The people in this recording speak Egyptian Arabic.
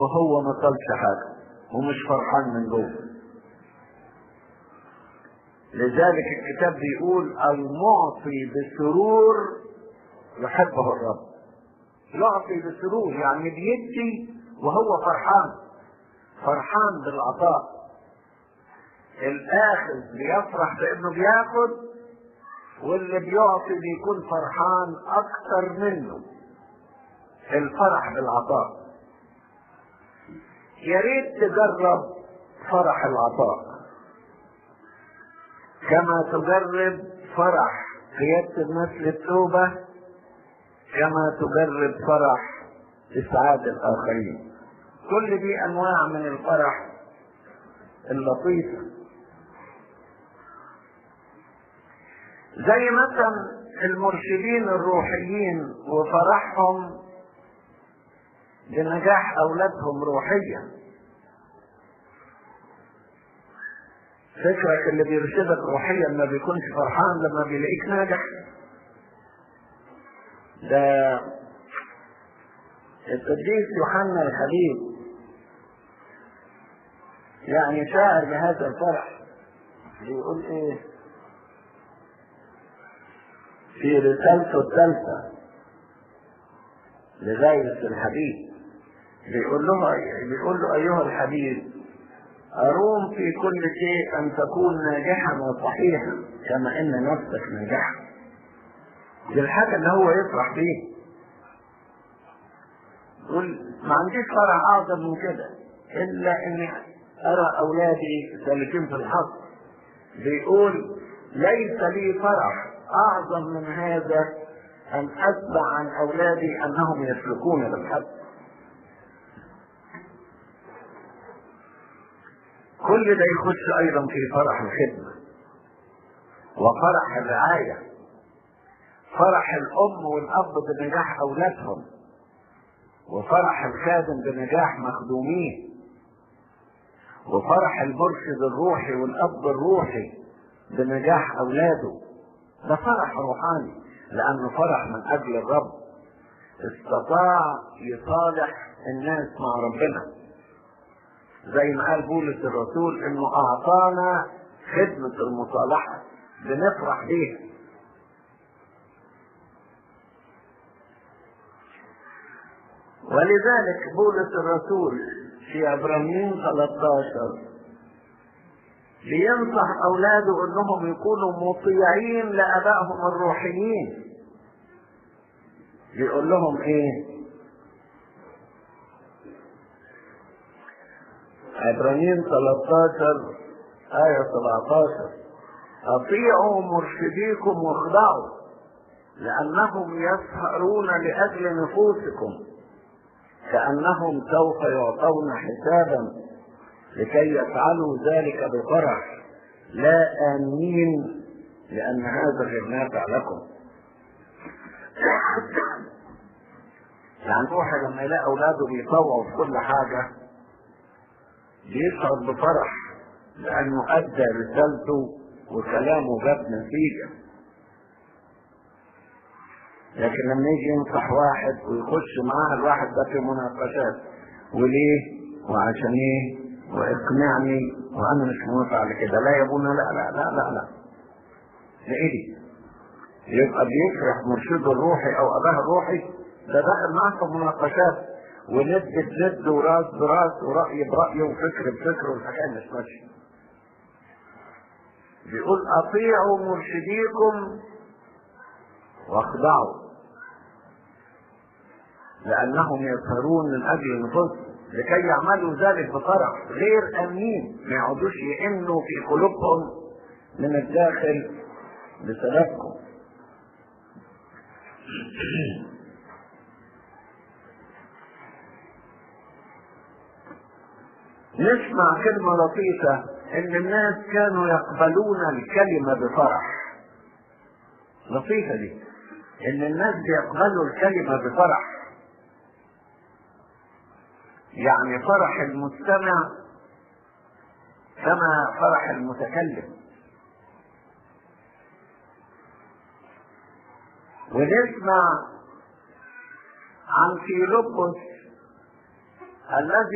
وهو ما طلش حاجة ومش فرحان من جوه لذلك الكتاب بيقول المعطي بسرور يحبه الرب يعطي بسرور يعني بيدي وهو فرحان فرحان بالعطاء الاخذ بيفرح بانه بياخد واللي بيعطي بيكون فرحان اكتر منه الفرح بالعطاء يا ريت تجرب فرح العطاء كما تجرب فرح قيادة الناس للتوبة كما تجرب فرح إسعاد الآخرين كل دي أنواع من الفرح اللطيفة زي مثلا المرشدين الروحيين وفرحهم بنجاح أولادهم روحيا فكرك اللي بيرشدك روحيا ما بيكونش فرحان لما بيلاقيك ناجح ده القديس يوحنا الحبيب يعني شاعر بهذا الفرح بيقول ايه في رسالته الثالثة لغاية الحبيب بيقول له بيقول له أيها الحبيب أروم في كل شيء أن تكون ناجحا وصحيحا كما أن نفسك ناجحة دي الحاجة اللي هو يفرح بيها يقول ما عنديش فرح أعظم من كده إلا إني أرى أولادي سالكين في الحق بيقول ليس لي فرح أعظم من هذا أن أتبع عن أولادي أنهم يسلكون بالحق كل ده يخش أيضا في فرح الخدمة وفرح الرعاية فرح الأم والأب بنجاح أولادهم وفرح الخادم بنجاح مخدوميه وفرح المرشد الروحي والأب الروحي بنجاح أولاده ده فرح روحاني لأنه فرح من أجل الرب استطاع يصالح الناس مع ربنا زي ما قال بولس الرسول انه اعطانا خدمة المصالحة بنفرح بيها ولذلك بولس الرسول في عبرانيين 13 بينصح اولاده انهم يكونوا مطيعين لابائهم الروحيين بيقول لهم ايه عبرانيين 13 آية 17 أطيعوا مرشديكم واخضعوا لأنهم يسهرون لأجل نفوسكم كأنهم سوف يعطون حسابا لكي يفعلوا ذلك بفرح لا آمين لأن هذا غير نافع لكم يعني واحد لما يلاقي أولاده بيطوعوا في كل حاجة بيشعر بفرح لأنه أدى رسالته وكلامه جاب نتيجة لكن لما يجي ينصح واحد ويخش معاه الواحد ده في مناقشات وليه وعشان ايه واقنعني وانا مش موافق على كده لا يا ابونا لا لا لا لا لا ده ايه دي يبقى بيفرح مرشده الروحي او اباه الروحي ده داخل معاه في مناقشات وند بند وراس براس ورأي برأي وفكر بفكر والحكاية مش ماشية بيقول أطيعوا مرشديكم واخضعوا لأنهم يسهرون من أجل نفوسهم لكي يعملوا ذلك بفرح غير أمين ما يقعدوش يئنوا في قلوبهم من الداخل بسببكم نسمع كلمة لطيفة ان الناس كانوا يقبلون الكلمة بفرح لطيفة دي ان الناس بيقبلوا الكلمة بفرح يعني فرح المستمع كما فرح المتكلم ونسمع عن فيلبس الذي